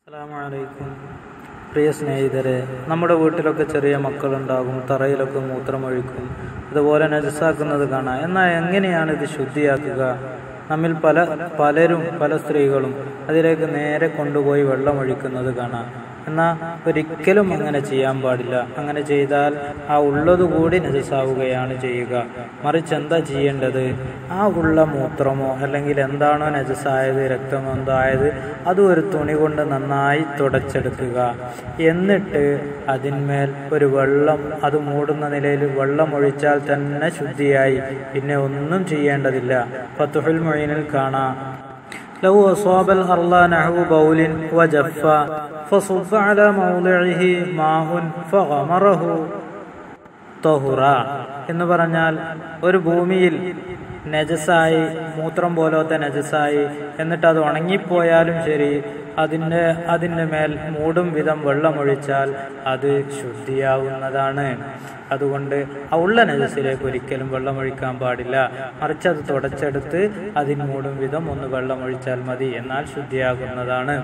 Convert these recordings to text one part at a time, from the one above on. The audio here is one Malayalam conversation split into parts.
അസ്സലാമലൈക്കും പ്രിയ സ്നേഹിതരെ നമ്മുടെ വീട്ടിലൊക്കെ ചെറിയ മക്കളുണ്ടാകും തറയിലൊക്കെ മൂത്രമൊഴിക്കും അതുപോലെ നജസാക്കുന്നത് കാണാം എന്നാൽ എങ്ങനെയാണ് ഇത് ശുദ്ധിയാക്കുക നമ്മിൽ പല പലരും പല സ്ത്രീകളും അതിലേക്ക് നേരെ കൊണ്ടുപോയി വെള്ളമൊഴിക്കുന്നത് കാണാം എന്നാൽ ഒരിക്കലും അങ്ങനെ ചെയ്യാൻ പാടില്ല അങ്ങനെ ചെയ്താൽ ആ ഉള്ളതുകൂടി നജസാവുകയാണ് ചെയ്യുക മറിച്ച് എന്താ ചെയ്യേണ്ടത് ആ ഉള്ള മൂത്രമോ അല്ലെങ്കിൽ എന്താണോ നജസായത് രക്തമോ എന്തോ ആയത് അത് ഒരു തുണി കൊണ്ട് നന്നായി തുടച്ചെടുക്കുക എന്നിട്ട് അതിന്മേൽ ഒരു വെള്ളം അത് മൂടുന്ന നിലയിൽ വെള്ളം ഒഴിച്ചാൽ തന്നെ ശുദ്ധിയായി പിന്നെ ഒന്നും ചെയ്യേണ്ടതില്ല ഫത്തുഹുൽ മൊയിനിൽ കാണാം لو أصاب الأرض نحو بول وجف فصب على موضعه ماء فغمره طهرا എന്ന് പറഞ്ഞാൽ ഒരു ഭൂമിയിൽ നജസായി മൂത്രം പോലത്തെ നജസായി എന്നിട്ട് അത് ഉണങ്ങിപ്പോയാലും ശരി അതിൻ്റെ അതിൻ്റെ മേൽ മൂടും വിധം വെള്ളമൊഴിച്ചാൽ അത് ശുദ്ധിയാവുന്നതാണ് അതുകൊണ്ട് ആ ഉള്ള നജസിലേക്ക് ഒരിക്കലും വെള്ളമൊഴിക്കാൻ പാടില്ല മറിച്ച് അത് തുടച്ചെടുത്ത് അതിന് മൂടും വിധം ഒന്ന് വെള്ളമൊഴിച്ചാൽ മതി എന്നാൽ ശുദ്ധിയാകുന്നതാണ്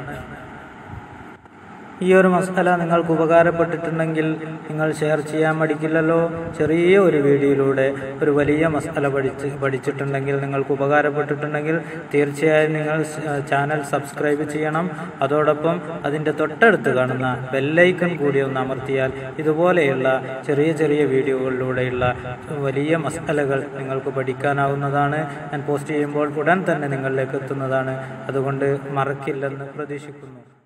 ഈ ഒരു മസാല നിങ്ങൾക്ക് ഉപകാരപ്പെട്ടിട്ടുണ്ടെങ്കിൽ നിങ്ങൾ ഷെയർ ചെയ്യാൻ മടിക്കില്ലല്ലോ ചെറിയ ഒരു വീഡിയോയിലൂടെ ഒരു വലിയ മസാല പഠിച്ച് പഠിച്ചിട്ടുണ്ടെങ്കിൽ നിങ്ങൾക്ക് ഉപകാരപ്പെട്ടിട്ടുണ്ടെങ്കിൽ തീർച്ചയായും നിങ്ങൾ ചാനൽ സബ്സ്ക്രൈബ് ചെയ്യണം അതോടൊപ്പം അതിൻ്റെ തൊട്ടടുത്ത് കാണുന്ന ബെല്ലൈക്കൺ കൂടി ഒന്ന് അമർത്തിയാൽ ഇതുപോലെയുള്ള ചെറിയ ചെറിയ വീഡിയോകളിലൂടെയുള്ള വലിയ മസാലകൾ നിങ്ങൾക്ക് പഠിക്കാനാവുന്നതാണ് ഞാൻ പോസ്റ്റ് ചെയ്യുമ്പോൾ ഉടൻ തന്നെ നിങ്ങളിലേക്ക് എത്തുന്നതാണ് അതുകൊണ്ട് മറക്കില്ലെന്ന് പ്രതീക്ഷിക്കുന്നു